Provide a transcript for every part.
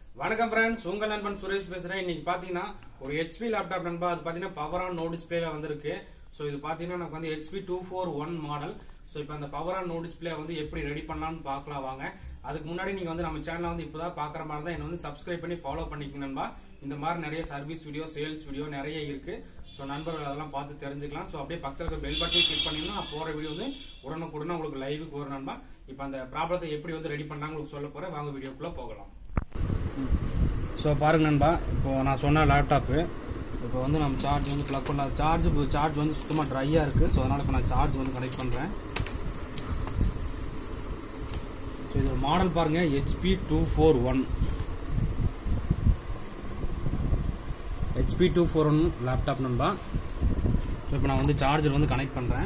வணக்கம் ஃப்ரெண்ட்ஸ் உங்கள் நண்பன் சுரேஷ் பேசுறேன் இன்னைக்கு பாத்தீங்கன்னா ஒரு ஹெச்பி லேப்டாப் நண்பா அது பாத்தீங்கன்னா பவர் ஆன் நோ டிஸ்பிளேல வந்திருக்கு ஸோ இது பாத்தீங்கன்னா நமக்கு வந்து HP two four one model so இப்போ அந்த பவர் ஆன் நோ டிஸ்பிளே வந்து எப்படி ரெடி பண்ணலாம்னு பார்க்கலாம் வாங்க அதுக்கு முன்னாடி நீங்க வந்து நம்ம சேனலை வந்து இப்பதான் பாக்குற மாதிரி தான் என்ன வந்து சப்ஸ்கிரைப் பண்ணி ஃபாலோ பண்ணிக்கங்க நண்பா இந்த மாதிரி நிறைய சர்வீஸ் வீடியோ சேல்ஸ் வீடியோ நிறைய இருக்கு ஸோ நண்பர்கள் அதெல்லாம் பார்த்து தெரிஞ்சுக்கலாம் ஸோ அப்படியே பக்கத்தில் இருக்க பெல் பட்டன் கிளிக் பண்ணீங்கன்னா நான் போற வீடியோ வந்து உடனுக்குடனே உங்களுக்கு லைவுக்கு வரும் நண்பா இப்போ அந்த ப்ராப்ளத்தை எப்படி வந்து ரெடி பண்ணாங்க உங்களுக்கு சொல்ல போறேன் வாங்க வீடியோக்குள்ள போகலாம் ஸோ பாருங்க நண்பா இப்போ நான் சொன்ன லேப்டாப்பு இப்போ வந்து நம்ம சார்ஜ் வந்து ப்ளக் பண்ணலாம் சார்ஜ் சார்ஜ் வந்து சுத்தமாக ட்ரையாக இருக்குது ஸோ அதனால் இப்போ நான் சார்ஜ் வந்து கனெக்ட் பண்ணுறேன் ஸோ இதோட மாடல் பாருங்க HP two four one HP two four one laptop நண்பா ஸோ இப்போ நான் வந்து சார்ஜர் வந்து கனெக்ட் பண்ணுறேன்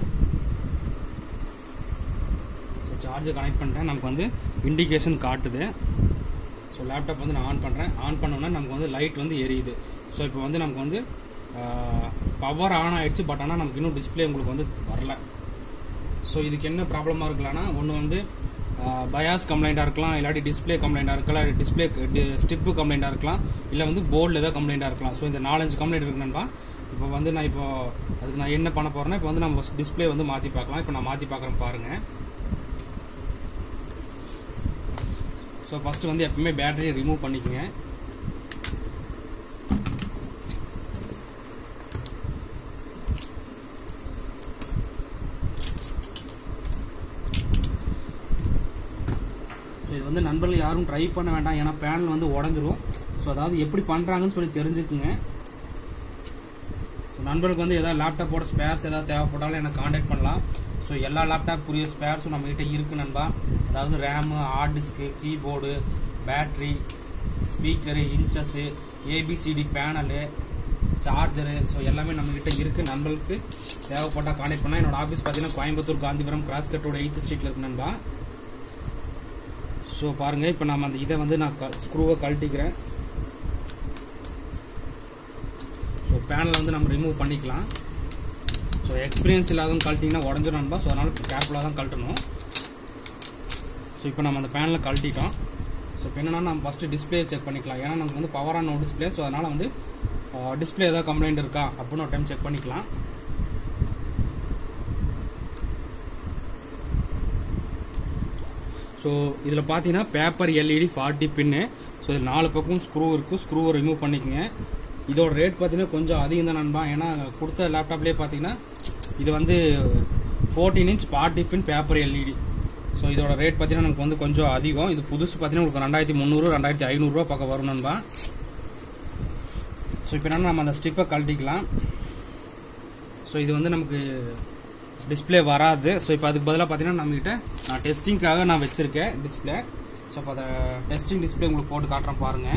ஸோ சார்ஜர் கனெக்ட் பண்ணிட்டேன் நமக்கு வந்து இண்டிகேஷன் காட்டுது ஸோ லேப்டாப் வந்து நான் ஆன் பண்ணுறேன் ஆன் பண்ணோன்னா நமக்கு வந்து லைட் வந்து எரியுது ஸோ இப்போ வந்து நமக்கு வந்து பவர் ஆன் ஆயிடுச்சு பட் ஆனால் நமக்கு இன்னும் டிஸ்பிளே உங்களுக்கு வந்து வரல ஸோ இதுக்கு என்ன ப்ராப்ளமாக இருக்கலாம்னா ஒன்று வந்து பயாஸ் கம்ப்ளைண்ட்டாக இருக்கலாம் இல்லாட்டி டிஸ்பிளே கம்ப்ளைண்ட்டாக இருக்கலாம் இல்லாட்டி டிஸ்பிளே ஸ்டிப்பு கம்ப்ளைண்ட்டாக இருக்கலாம் இல்லை வந்து போர்டில் ஏதாவது கம்ப்ளைண்ட்டாக இருக்கலாம் ஸோ இந்த நாலஞ்சு கம்ப்ளைண்ட் இருக்குன்னா இப்போ வந்து நான் இப்போ அதுக்கு நான் என்ன பண்ண போகிறேன்னா இப்போ வந்து நம்ம டிஸ்பிளே வந்து மாற்றி பார்க்கலாம் இப்போ நான் மாற்றி பார்க்குறேன் பாருங்கள் ஸோ ஃபஸ்ட்டு வந்து எப்பவுமே பேட்டரியை ரிமூவ் பண்ணிக்கோங்க ஸோ இது வந்து நண்பர்கள் யாரும் ட்ரை பண்ண வேண்டாம் ஏன்னா பேனல் வந்து உடஞ்சிரும் ஸோ அதாவது எப்படி பண்ணுறாங்கன்னு சொல்லி தெரிஞ்சுக்குங்க ஸோ நண்பர்களுக்கு வந்து ஏதாவது லேப்டாப்போட ஸ்பேர்ஸ் ஏதாவது தேவைப்பட்டாலும் எனக்கு காண்டாக்ட் பண்ணலாம் ஸோ எல்லா லேப்டாப்புக்குரிய ஸ்பேர்ஸும் நம்மகிட்ட இருக்கு நண்பா அதாவது RAM hard disk keyboard battery speaker inches ABCD panel charger so எல்லாமே நம்மகிட்ட இருக்குது நண்பர்களுக்கு தேவைப்பட்டால் காண்டாக்ட் பண்ணால் என்னோட ஆஃபீஸ் பார்த்தீங்கன்னா கோயம்புத்தூர் காந்திபுரம் கிராஸ் கட்டோட எயித்து ஸ்ட்ரீட்டில் இருக்கு நண்பா ஸோ பாருங்கள் இப்போ நம்ம அந்த இதை வந்து நான் ஸ்க்ரூவை கழட்டிக்கிறேன் ஸோ பேனலை வந்து நம்ம ரிமூவ் பண்ணிக்கலாம் ஸோ எக்ஸ்பீரியன்ஸ் இல்லாதவங்க கழட்டிங்கன்னா உடஞ்சிடும் நண்பா ஸோ அதனால் கேர்ஃபுல்லாக தான் கழட்டணும் ஸோ இப்போ நம்ம அந்த பேனலில் கழட்டிட்டோம் ஸோ இப்போ என்னென்னா நம்ம ஃபஸ்ட்டு டிஸ்பிளே செக் பண்ணிக்கலாம் ஏன்னா நமக்கு வந்து பவர் ஆன் டிஸ்பிளே ஸோ அதனால் வந்து டிஸ்பிளே ஏதாவது கம்ப்ளைண்ட் இருக்கா அப்படின்னு ஒரு டைம் செக் பண்ணிக்கலாம் ஸோ இதில் பார்த்தீங்கன்னா paper LED forty pin so இதில் நாலு பக்கம் ஸ்க்ரூ இருக்குது ஸ்க்ரூவை ரிமூவ் பண்ணிக்கோங்க இதோட ரேட் பார்த்தீங்கன்னா கொஞ்சம் அதிகம் தான் நண்பா ஏன்னா கொடுத்த லேப்டாப்லேயே பார்த்தீங்கன்னா இது வந்து fourteen inch forty pin paper LED so இதோட ரேட் பார்த்தீங்கன்னா நமக்கு வந்து கொஞ்சம் அதிகம் இது புதுசு பார்த்தீங்கன்னா உங்களுக்கு ரெண்டாயிரத்தி முந்நூறு ரெண்டாயிரத்தி ஐநூறுரூவா பக்கம் வரும் நண்பா ஸோ இப்போ என்னன்னா நம்ம அந்த ஸ்டிப்பை கழட்டிக்கலாம் ஸோ இது வந்து நமக்கு டிஸ்பிளே வராது ஸோ இப்போ அதுக்கு பதிலாக பார்த்தீங்கன்னா நம்மகிட்ட நான் டெஸ்டிங்காக நான் வச்சுருக்கேன் டிஸ்பிளே ஸோ இப்போ அதை டெஸ்டிங் டிஸ்பிளே உங்களுக்கு போட்டு காட்டுறேன் பாருங்கள்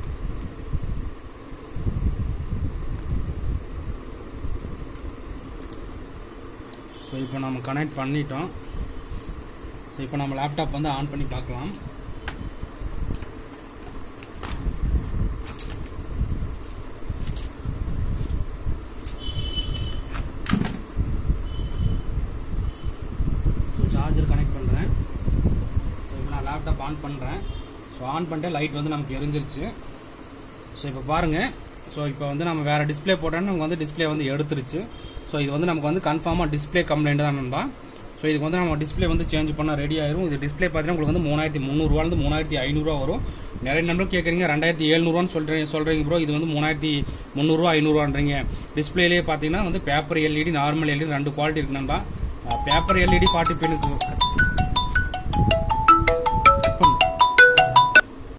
ஸோ இப்போ நம்ம கனெக்ட் பண்ணிட்டோம் ஸோ இப்போ நம்ம லேப்டாப் வந்து ஆன் பண்ணி பார்க்கலாம் ஸோ சார்ஜர் கனெக்ட் பண்ணுறேன் ஸோ இப்போ நான் லேப்டாப் ஆன் பண்ணுறேன் ஸோ ஆன் பண்ணிட்டு லைட் வந்து நமக்கு எரிஞ்சிருச்சு ஸோ இப்போ பாருங்கள் ஸோ இப்போ வந்து நம்ம வேறு டிஸ்பிளே போட்டோன்னா நமக்கு வந்து டிஸ்பிளே வந்து எடுத்துருச்சு ஸோ இது வந்து நமக்கு வந்து கன்ஃபார்மாக டிஸ்பிளே கம்ப்ளைண்ட் தான் நண்பா ஸோ இதுக்கு வந்து நம்ம டிஸ்பிளே வந்து சேஞ்ச் பண்ண ரெடி ஆயிரும் இது டிஸ்பிளே பார்த்தீங்கன்னா உங்களுக்கு வந்து மூணாயிரத்தி முந்நூறுவாலேருந்து மூணாயிரத்தி ஐநூறுரூவா வரும் நிறைய நம்பர் கேட்குறீங்க ரெண்டாயிரத்தி எழுநூறுவான்னு சொல்கிறீங்க சொல்கிறீங்க ப்ரோ இது வந்து மூணாயிரத்தி முந்நூறுரூவா ஐநூறுவான்றீங்க டிஸ்பிளேலேயே பார்த்தீங்கன்னா வந்து பேப்பர் எல்இடி நார்மல் எல்இடி ரெண்டு குவாலிட்டி இருக்கு நண்பா பேப்பர் எல்இடி ஃபார்ட்டி பின்னுக்கு